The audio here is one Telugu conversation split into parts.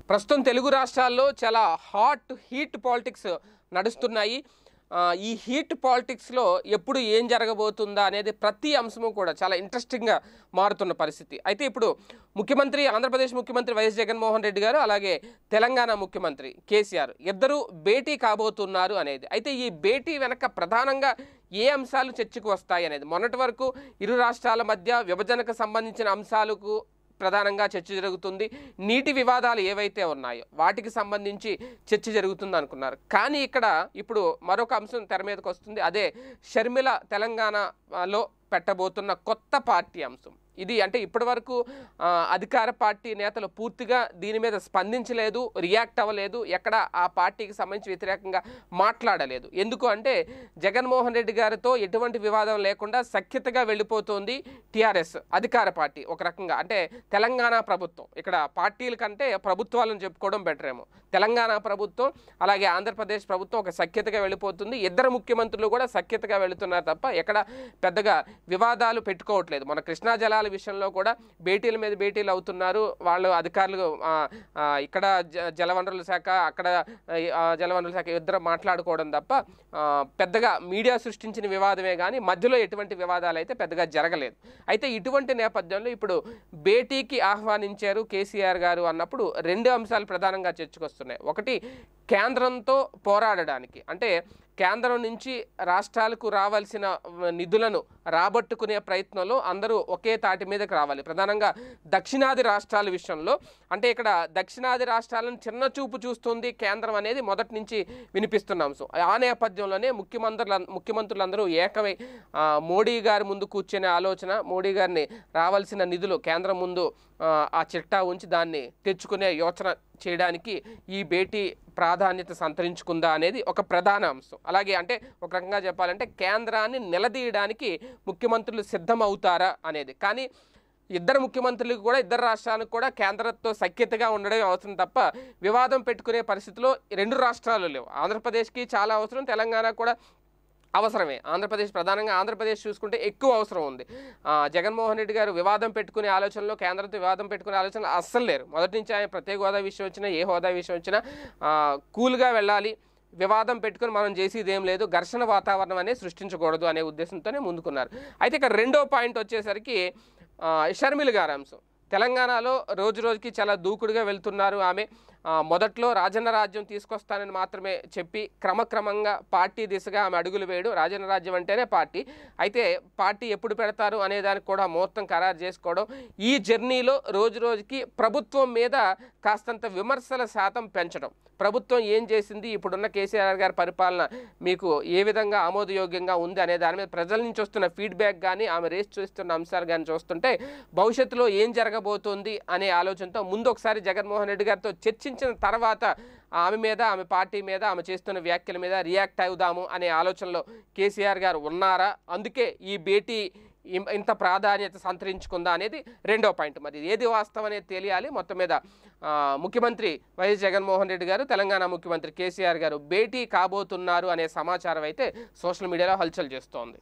ప్రస్తుతం తెలుగు రాష్ట్రాల్లో చాలా హాట్ హీట్ పాలిటిక్స్ నడుస్తున్నాయి ఆ, ఈ హీట్ పాలిటిక్స్లో ఎప్పుడు ఏం జరగబోతుందా అనేది ప్రతి అంశము కూడా చాలా ఇంట్రెస్టింగ్గా మారుతున్న పరిస్థితి అయితే ఇప్పుడు ముఖ్యమంత్రి ఆంధ్రప్రదేశ్ ముఖ్యమంత్రి వైఎస్ జగన్మోహన్ రెడ్డి గారు అలాగే తెలంగాణ ముఖ్యమంత్రి కేసీఆర్ ఇద్దరు భేటీ కాబోతున్నారు అనేది అయితే ఈ భేటీ వెనక ప్రధానంగా ఏ అంశాలు చర్చకు వస్తాయి అనేది మొన్నటి వరకు ఇరు రాష్ట్రాల మధ్య విభజనకు సంబంధించిన అంశాలకు ప్రధానంగా చర్చ జరుగుతుంది నీటి వివాదాలు ఏవైతే ఉన్నాయో వాటికి సంబంధించి చర్చ జరుగుతుంది అనుకున్నారు కానీ ఇక్కడ ఇప్పుడు మరొక అంశం తెర మీదకి వస్తుంది అదే షర్మిల తెలంగాణలో పెట్టబోతున్న కొత్త పార్టీ అంశం ఇది అంటే ఇప్పటివరకు ఆ, అధికార పార్టీ నేతలు పూర్తిగా దీని మీద స్పందించలేదు రియాక్ట్ అవ్వలేదు ఎక్కడ ఆ పార్టీకి సంబంధించి వ్యతిరేకంగా మాట్లాడలేదు ఎందుకు అంటే జగన్మోహన్ రెడ్డి గారితో ఎటువంటి వివాదం లేకుండా సఖ్యతగా వెళ్ళిపోతోంది టీఆర్ఎస్ అధికార పార్టీ ఒక రకంగా అంటే తెలంగాణ ప్రభుత్వం ఇక్కడ పార్టీల కంటే ప్రభుత్వాలను చెప్పుకోవడం బెటర్ ఏమో తెలంగాణ ప్రభుత్వం అలాగే ఆంధ్రప్రదేశ్ ప్రభుత్వం ఒక సఖ్యతగా వెళ్ళిపోతుంది ఇద్దరు ముఖ్యమంత్రులు కూడా సఖ్యతగా వెళుతున్నారు తప్ప ఎక్కడ పెద్దగా వివాదాలు పెట్టుకోవట్లేదు మన కృష్ణా జలాల విషయంలో కూడా భేటీల మీద భేటీలు అవుతున్నారు వాళ్ళు అధికారులు ఆ, ఆ, ఇక్కడ జ- జలవనరుల శాఖ అక్కడ ఆ, జలవనరుల శాఖ ఇద్దరు మాట్లాడుకోవడం తప్ప ఆ, పెద్దగా మీడియా సృష్టించిన వివాదమే కానీ మధ్యలో ఎటువంటి వివాదాలు అయితే పెద్దగా జరగలేదు అయితే ఇటువంటి నేపథ్యంలో ఇప్పుడు భేటీకి ఆహ్వానించారు కేసీఆర్ గారు అన్నప్పుడు రెండు అంశాలు ప్రధానంగా చర్చకొస్తున్నాయి ఒకటి కేంద్రంతో పోరాడడానికి అంటే కేంద్రం నుంచి రాష్ట్రాలకు రావాల్సిన నిధులను రాబట్టుకునే ప్రయత్నంలో అందరూ ఒకే తాటి మీదకి రావాలి ప్రధానంగా దక్షిణాది రాష్ట్రాల విషయంలో అంటే ఇక్కడ దక్షిణాది రాష్ట్రాలను చిన్న చూపు చూస్తుంది కేంద్రం అనేది మొదటి నుంచి వినిపిస్తున్న అంశం ఆ నేపథ్యంలోనే ముఖ్యమంత్రుల ముఖ్యమంత్రులందరూ ఏకమై ఆ, మోడీ గారి ముందు కూర్చునే ఆలోచన మోడీ గారిని రావాల్సిన నిధులు కేంద్రం ముందు ఆ, ఆ చిట్టా ఉంచి దాన్ని తెచ్చుకునే యోచన చేయడానికి ఈ భేటీ ప్రాధాన్యత సంతరించుకుందా అనేది ఒక ప్రధాన అంశం అలాగే అంటే ఒక రకంగా చెప్పాలంటే కేంద్రాన్ని నిలదీయడానికి ముఖ్యమంత్రులు సిద్ధమవుతారా అనేది కానీ ఇద్దరు ముఖ్యమంత్రులకు కూడా ఇద్దరు రాష్ట్రాలకు కూడా కేంద్రంతో సఖ్యతగా ఉండడం అవసరం తప్ప వివాదం పెట్టుకునే పరిస్థితిలో రెండు రాష్ట్రాలు లేవు ఆంధ్రప్రదేశ్కి చాలా అవసరం తెలంగాణ కూడా అవసరమే ఆంధ్రప్రదేశ్ ప్రధానంగా ఆంధ్రప్రదేశ్ చూసుకుంటే ఎక్కువ అవసరం ఉంది ఆ, జగన్మోహన్ రెడ్డి గారు వివాదం పెట్టుకునే ఆలోచనలో కేంద్రంతో వివాదం పెట్టుకునే ఆలోచనలు అస్సలు లేరు మొదటి నుంచి ఆయన ప్రత్యేక హోదా విషయం వచ్చినా ఏ హోదా విషయం వచ్చినా ఆ, కూల్గా వెళ్ళాలి వివాదం పెట్టుకుని మనం చేసేది ఏం లేదు ఘర్షణ వాతావరణం అనేది సృష్టించకూడదు అనే ఉద్దేశంతోనే ముందుకున్నారు అయితే ఇక్కడ రెండో పాయింట్ వచ్చేసరికి ఆ, షర్మిల గారి అంశం తెలంగాణలో రోజు రోజుకి చాలా దూకుడుగా వెళ్తున్నారు ఆమె ఆ, మొదట్లో రాజన్న రాజ్యం తీసుకొస్తానని మాత్రమే చెప్పి క్రమక్రమంగా పార్టీ దిశగా ఆమె అడుగులు వేయడం రాజన్న రాజ్యం అంటేనే పార్టీ అయితే పార్టీ ఎప్పుడు పెడతారు అనే దానికి కూడా ముహూర్తం ఖరారు చేసుకోవడం ఈ జర్నీలో రోజు రోజుకి ప్రభుత్వం మీద కాస్తంత విమర్శల శాతం పెంచడం ప్రభుత్వం ఏం చేసింది ఇప్పుడున్న కేసీఆర్ గారి పరిపాలన మీకు ఏ విధంగా ఆమోదయోగ్యంగా ఉంది అనే దాని మీద ప్రజల నుంచి వస్తున్న ఫీడ్బ్యాక్ కానీ ఆమె రేస్ చేస్తున్న అంశాలు కానీ చూస్తుంటే భవిష్యత్తులో ఏం జరగబోతోంది అనే ఆలోచనతో ముందు ఒకసారి జగన్మోహన్ రెడ్డి గారితో చర్చించిన తర్వాత ఆమె మీద ఆమె పార్టీ మీద ఆమె చేస్తున్న వ్యాఖ్యల మీద రియాక్ట్ అవుదాము అనే ఆలోచనలో కేసీఆర్ గారు ఉన్నారా అందుకే ఈ భేటీ ఇం- ఇంత ప్రాధాన్యత సంతరించుకుందా అనేది రెండో పాయింట్ మరి ఏది వాస్తవం అనేది తెలియాలి మొత్తం మీద ఆ, ముఖ్యమంత్రి వైఎస్ జగన్మోహన్ రెడ్డి గారు తెలంగాణ ముఖ్యమంత్రి కేసీఆర్ గారు భేటీ కాబోతున్నారు అనే సమాచారం అయితే సోషల్ మీడియాలో హల్చల్ చేస్తోంది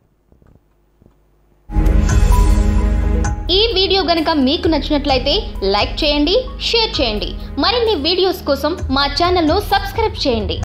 ఈ వీడియో గనుక మీకు నచ్చినట్లయితే లైక్ చేయండి షేర్ చేయండి మరిన్ని వీడియోస్ కోసం మా ఛానల్ను సబ్స్క్రైబ్ చేయండి